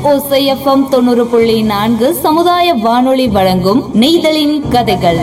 ஓசைஎஃப்எம் தொண்ணூறு புள்ளி நான்கு சமுதாய வானொலி வழங்கும் நெய்தலின் கதைகள்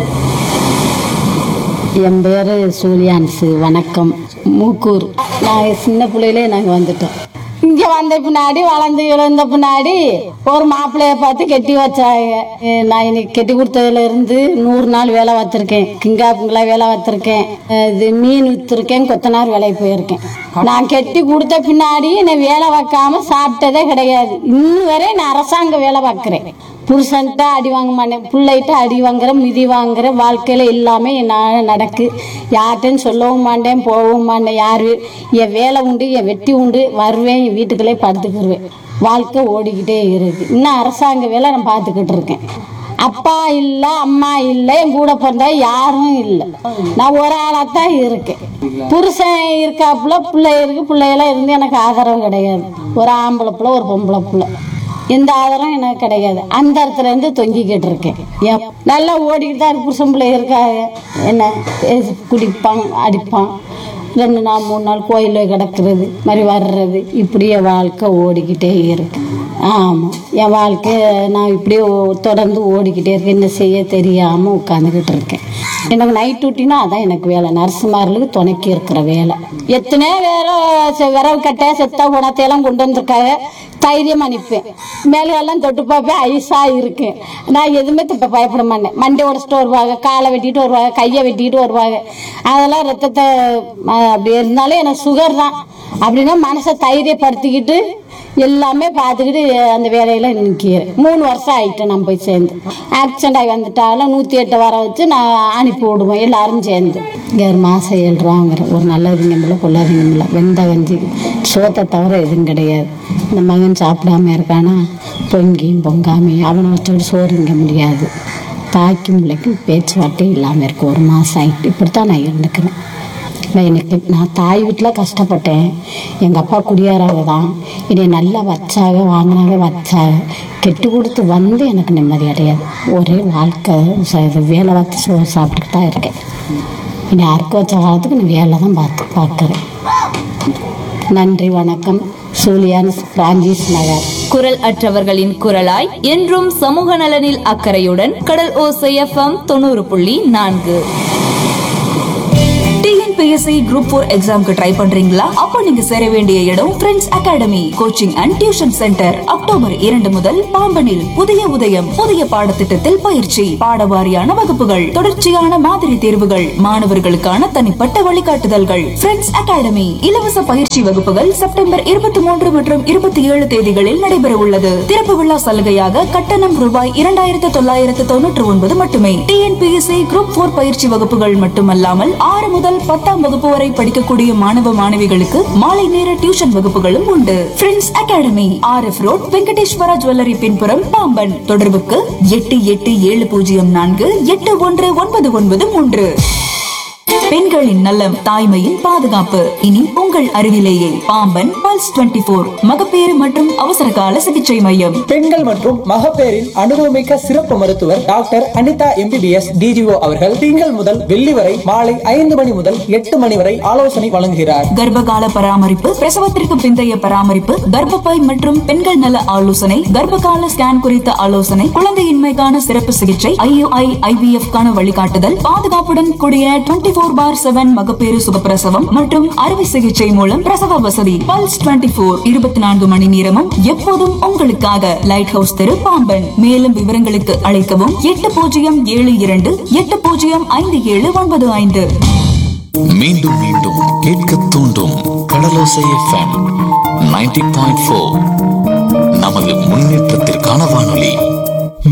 என் பேர் சூலியான்ஸு வணக்கம் மூக்கூர் நாங்கள் சின்ன பிள்ளையிலே நாங்கள் வந்துட்டோம் இங்கே வந்த பின்னாடி வளர்ந்து இழந்த பின்னாடி ஒரு மாப்பிள்ளைய பார்த்து கட்டி வச்சாங்க ஏ, நான் இன்னைக்கு கட்டி கொடுத்ததுல இருந்து நூறு நாள் வேலை பார்த்துருக்கேன் கிங்காப்புங்களா வேலை பார்த்துருக்கேன் இது மீன் விற்றுருக்கேன் கொத்தனார் வேலைக்கு போயிருக்கேன் நான் கட்டி கொடுத்த பின்னாடி நான் வேலை பார்க்காம சாப்பிட்டதே கிடையாது இன்னும் வரை நான் அரசாங்க வேலை பார்க்குறேன் புருஷன்ட்ட அடி வாங்க மாட்டேன் பிள்ளைகிட்ட அடி வாங்குறேன் மிதி வாங்குறேன் வாழ்க்கையில் எல்லாமே நான் நடக்கு யார்கிட்டையும் சொல்லவும் மாட்டேன் போகவும் மாட்டேன் யார் வீ- என் வேலை உண்டு என் வெட்டி உண்டு வருவேன் என் வீட்டுக்குள்ளே படுத்துக்கிடுவேன் வாழ்க்கை ஓடிக்கிட்டே இருக்கு இன்னும் அரசாங்க வேலை நான் பார்த்துக்கிட்டு இருக்கேன் அப்பா இல்லை அம்மா இல்லை என் கூட பிறந்தா யாரும் இல்லை நான் ஒரு ஆளாக தான் இருக்கேன் புருஷன் இருக்காப்புல பிள்ளை இருக்கு பிள்ளையெல்லாம் இருந்து எனக்கு ஆதரவு கிடையாது ஒரு ஆம்பளை பிள்ளை ஒரு பொம்பளை பிள்ளை எந்த ஆதாரம் எனக்கு கிடையாது அந்த இடத்துல இருந்து தொங்கிக்கிட்டு இருக்கேன் எப்- நல்லா ஓடிக்கிட்டு தான் இருக்கு புருஷன் பிள்ளை இருக்காங்க என்ன பேசி குடிப்பான் அடிப்பான் ரெண்டு நாள் மூணு நாள் கோயிலில் கிடக்கிறது மாதிரி வர்றது இப்படியே வாழ்க்கை ஓடிக்கிட்டே இருக்கு ஆமாம் என் வாழ்க்கை நான் இப்படியே ஓ- தொடர்ந்து ஓடிக்கிட்டே இருக்கேன் என்ன செய்ய தெரியாமல் உட்காந்துக்கிட்டு இருக்கேன் எனக்கு நைட் டியூட்டினா அதான் எனக்கு வேலை நர்சுமார்களுக்கு துணைக்கி இருக்கிற வேலை எத்தனையோ வேற செ- விரவு கட்டை செத்த குணத்தையெல்லாம் கொண்டு வந்திருக்காங்க தைரியம் அனுப்பேன் மேலெல்லாம் தொட்டு பார்ப்பேன் ஐஸாக இருக்கு நான் எதுவுமே இப்போ பயப்பட மாட்டேன் மண்டை உடச்சிட்டு வருவாங்க காலை வெட்டிட்டு வருவாங்க கையை வெட்டிட்டு வருவாங்க அதெல்லாம் ரத்தத்தை அஹ், அப்படி இருந்தாலும் எனக்கு சுகர் தான் அப்படின்னா மனசை தைரியப்படுத்திக்கிட்டு எல்லாமே பார்த்துக்கிட்டு அந்த வேலையில நிற்கிறேன் மூணு வருஷம் ஆயிட்டேன் நான் போய் சேர்ந்து ஆக்சிடென்ட் ஆகி வந்துட்டாலும் நூற்றி எட்டு வர வச்சு நான் அனுப்பி விடுவேன் எல்லாரும் சேர்ந்து இங்கே ஒரு மாதம் ஏழு ரூபாங்கிற ஒரு நல்லதுங்க இல்லை கொள்ளாதீங்க இல்லை வெந்த கஞ்சி சோத்தை தவிர எதுவும் கிடையாது இந்த மகன் சாப்பிடாம இருக்கானா பொங்கியும் பொங்காமையும் அவனை வச்சோடு சோறு இங்க முடியாது தாய்க்கும் பிள்ளைக்கும் பேச்சுவார்த்தை இல்லாமல் இருக்கு ஒரு மாதம் ஆகிட்டு இப்படித்தான் நான் இருந்துக்கிறேன் நான் எனக்கு நான் தாய் வீட்டில் கஷ்டப்பட்டேன் எங்கள் அப்பா குடியாராக தான் என்னை நல்லா வச்சாக வாங்கினாங்க வச்சாக கெட்டு கொடுத்து வந்து எனக்கு நிம்மதி அடையாது ஒரே வாழ்க்கை ச- இது வேலை பார்த்து சோ சாப்பிட்டுட்டு தான் இருக்கேன் இனி அறுக்க வச்ச காலத்துக்கு நான் வேலை தான் பார்த்து பார்க்குறேன் நன்றி வணக்கம் சூலியான் பிரான்சிஸ் நகர் குரல் அற்றவர்களின் குரலாய் என்றும் சமூக நலனில் அக்கறையுடன் கடல் ஓசைஎஃப்எம் தொண்ணூறு புள்ளி நான்கு டிஎன்பிஎஸ்சி குரூப் ஃபோர் எக்ஸாம்க்கு ட்ரை பண்றீங்களா அப்ப நீங்க சேர வேண்டிய இடம் friends academy coaching and tuition centre October இரண்டு முதல் பாம்பனில் புதிய உதயம் புதிய பாடத்திட்டத்தில் பயிற்சி பாடவாரியான வகுப்புகள் தொடர்ச்சியான மாதிரி தேர்வுகள் மாணவர்களுக்கான தனிப்பட்ட வழிகாட்டுதல்கள் ஃப்ரெண்ட்ஸ் அகாடமி இலவச பயிற்சி வகுப்புகள் செப்டம்பர் இருபத்தி மூன்று மற்றும் இருபத்தி ஏழு தேதிகளில் நடைபெற உள்ளது திறப்பு விழா சலுகையாக கட்டணம் ரூபாய் இரண்டாயிரத்து தொள்ளாயிரத்து தொண்ணூற்று ஒன்பது மட்டுமே டிஎன்பிஎஸ்சி குரூப் போர் பயிற்சி வகுப்புகள் மட்டுமல்லாமல் ஆறு முதல் பத்தாம் வகுப்பு வரை படிக்கக்கூடிய மாணவ மாணவிகளுக்கு மாலை நேர டியூஷன் வகுப்புகளும் உண்டு friends academy R F road Venkateswara jewellery பின்புறம் பாம்பன் தொடர்புக்கு எட்டு எட்டு ஏழு பூஜ்ஜியம் நான்கு எட்டு ஒன்று ஒன்பது ஒன்பது மூன்று பெண்களின் நலம் தாய்மையின் பாதுகாப்பு இனி உங்கள் அருகிலேயே பாம்பன் பல்ஸ் டுவெண்டி போர் மகப்பேறு மற்றும் அவசர கால சிகிச்சை மையம் பெண்கள் மற்றும் மகப்பேறின் அனுபவமிக்க சிறப்பு மருத்துவர் டாக்டர் அனிதா எம்பிபிஎஸ் டிஜிஓ அவர்கள் திங்கள் முதல் வெள்ளி வரை மாலை ஐந்து மணி முதல் எட்டு மணி வரை ஆலோசனை வழங்குகிறார் கர்ப்பகால பராமரிப்பு பிரசவத்திற்கு பிந்தைய பராமரிப்பு கர்ப்பப்பை மற்றும் பெண்கள் நல ஆலோசனை கர்ப்பகால ஸ்கேன் குறித்த ஆலோசனை குழந்தையின்மைக்கான சிறப்பு சிகிச்சை ஐயுஐ ஐவிஎஃப் கான வழிகாட்டுதல் பாதுகாப்புடன் கூடிய டுவெண்டி போர் பார் செவன் மகப்பேறு சுகப்பிரசவம் மற்றும் அறுவை சிகிச்சை மூலம் பிரசவ வசதி பல்ஸ் டுவெண்டி போர் இருபத்தி நான்கு மணி நேரமும் எப்போதும் உங்களுக்காக லைட் ஹவுஸ் தெரு பாம்பன் மேலும் விவரங்களுக்கு அழைக்கவும் எட்டு பூஜ்ஜியம் ஏழு இரண்டு எட்டு பூஜ்ஜியம் ஐந்து ஏழு ஒன்பது ஐந்து மீண்டும் மீண்டும் கேட்க தூண்டும் Kadalosai FM ninety point four நமது முன்னேற்றத்திற்கான வானொலி